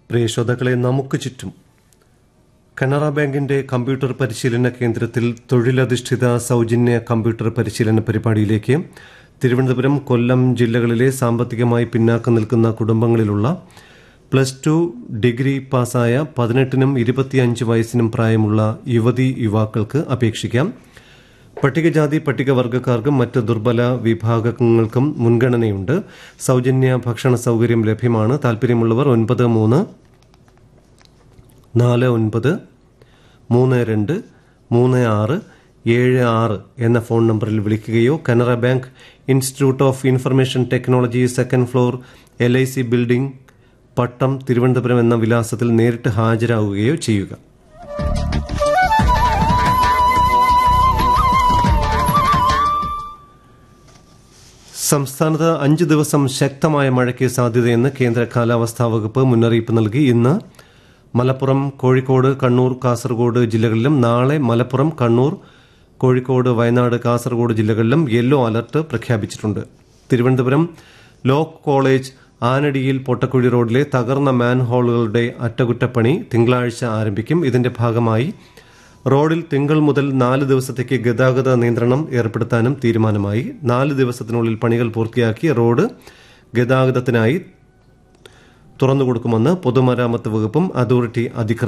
പ്രിയ ശ്രോതാക്കളെ നമുക്ക് ചുറ്റും കനറ ബാങ്കിന്റെ കമ്പ്യൂട്ടർ പരിശീലന കേന്ദ്രത്തിൽ തൊഴിലധിഷ്ഠിത സൗജന്യ കമ്പ്യൂട്ടർ പരിശീലന പരിപാടിയിലേക്ക് തിരുവനന്തപുരം കൊല്ലം ജില്ലകളിലെ സാമ്പത്തികമായി പിന്നാക്കം നിൽക്കുന്ന കുടുംബങ്ങളിലുള്ള പ്ലസ് ടു ഡിഗ്രി പാസ്സായ പതിനെട്ടിനും ഇരുപത്തിയഞ്ച് വയസ്സിനും പ്രായമുള്ള യുവതി യുവാക്കൾക്ക് അപേക്ഷിക്കാം പട്ടികജാതി പട്ടികവർഗക്കാർക്കും മറ്റ് ദുർബല വിഭാഗങ്ങൾക്കും മുൻഗണനയുണ്ട് സൗജന്യ ഭക്ഷണ സൗകര്യം ലഭ്യമാണ് താല്പര്യമുള്ളവർ ഒൻപത് മൂന്ന് നാല് ഒൻപത് മൂന്ന് രണ്ട് മൂന്ന് ആറ് ഏഴ് ആറ് എന്ന ഫോൺ നമ്പറിൽ വിളിക്കുകയോ Canara bank institute of information technology second floor L I C building Pattom Thiruvananthapuram എന്ന വിലാസത്തിൽ നേരിട്ട് ഹാജരാകുകയോ ചെയ്യുക സംസ്ഥാനത്ത് അഞ്ച് ദിവസം ശക്തമായ മഴയ്ക്ക് സാധ്യതയെന്ന് കേന്ദ്ര കാലാവസ്ഥാ വകുപ്പ് മുന്നറിയിപ്പ് നൽകി ഇന്ന് മലപ്പുറം കോഴിക്കോട് കണ്ണൂർ കാസർഗോഡ് ജില്ലകളിലും നാളെ മലപ്പുറം കണ്ണൂർ കോഴിക്കോട് വയനാട് കാസർഗോഡ് ജില്ലകളിലും യെല്ലോ അലർട്ട് പ്രഖ്യാപിച്ചിട്ടുണ്ട് തിരുവനന്തപുരം ലോ കോളേജ് ആനടിയിൽ പൊട്ടക്കുഴി റോഡിലെ തകർന്ന മാൻഹോളുകളുടെ അറ്റകുറ്റപ്പണി തിങ്കളാഴ്ച ആരംഭിക്കും ഇതിന്റെ ഭാഗമായി റോഡിൽ തിങ്കൾ മുതൽ നാല് ദിവസത്തേക്ക് ഗതാഗത നിയന്ത്രണം ഏർപ്പെടുത്താനും തീരുമാനമായി നാല് ദിവസത്തിനുള്ളിൽ പണികൾ പൂർത്തിയാക്കി റോഡ് ഗതാഗതത്തിനായി തുറന്നുകൊടുക്കുമെന്ന് പൊതുമരാമത്ത് വകുപ്പും അതോറിറ്റി അധികൃതർ